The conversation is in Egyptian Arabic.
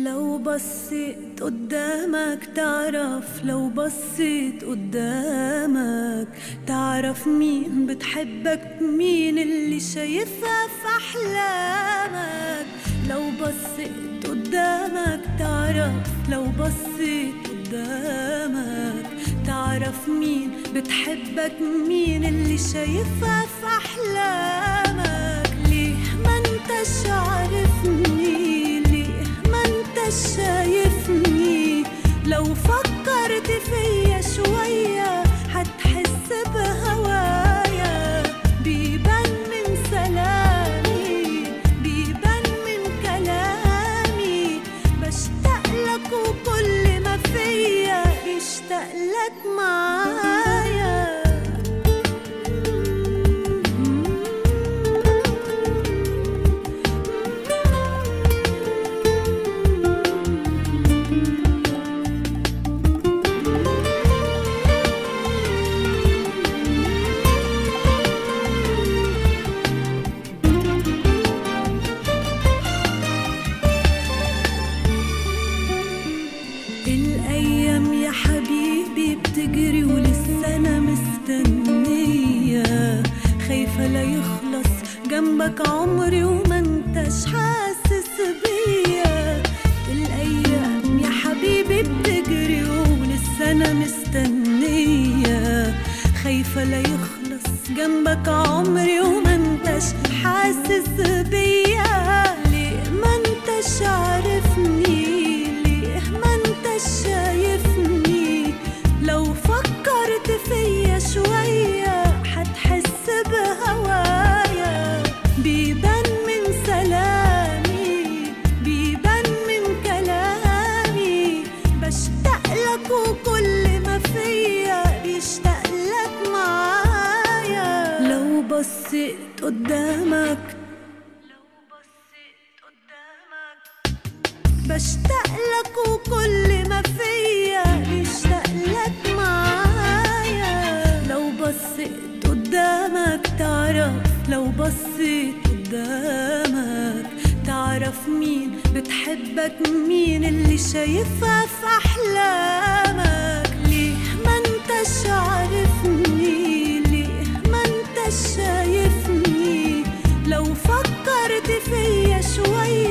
لو بصيت قدامك تعرف لو بصيت قدامك تعرف مين بتحبك مين اللي شايفها في أحلامك لو بصيت قدامك تعرف لو بصيت قدامك تعرف مين بتحبك مين اللي شايفها في أحلامك ليه ما انتش عارفني ليه ما انتش شايفني لو فكرت فيا شوية هتحس بهوايا بيبان من سلامي بيبان من كلامي بشتاق لك وكل ما فيا يشتاق لك معايا الأيام يا حبيبي بتجري ولسه أنا مستنية خايفة لا يخلص جنبك عمري وما انتش حاسس بيا الأيام يا حبيبي بتجري ولسه أنا مستنية خايفة لا يخلص جنبك عمري وما انتش حاسس بيا ليه ما انتش عارفني ليه ما انتش شايفني لو فكرت فيا شوية هتحس بهوايا بيبان من سلامي بيبان من كلامي بشتاق لك وكل ما فيا بيشتاق لك معايا لو بصيت قدامك بشتاق لك وكل ما فيا بيشتاق لك معايا لو بصيت قدامك تعرف لو بصيت قدامك تعرف مين بتحبك مين اللي شايفها في أحلامك ليه ما انتش عارفني ليه ما انتش شايفني لو فكرت فيا شوية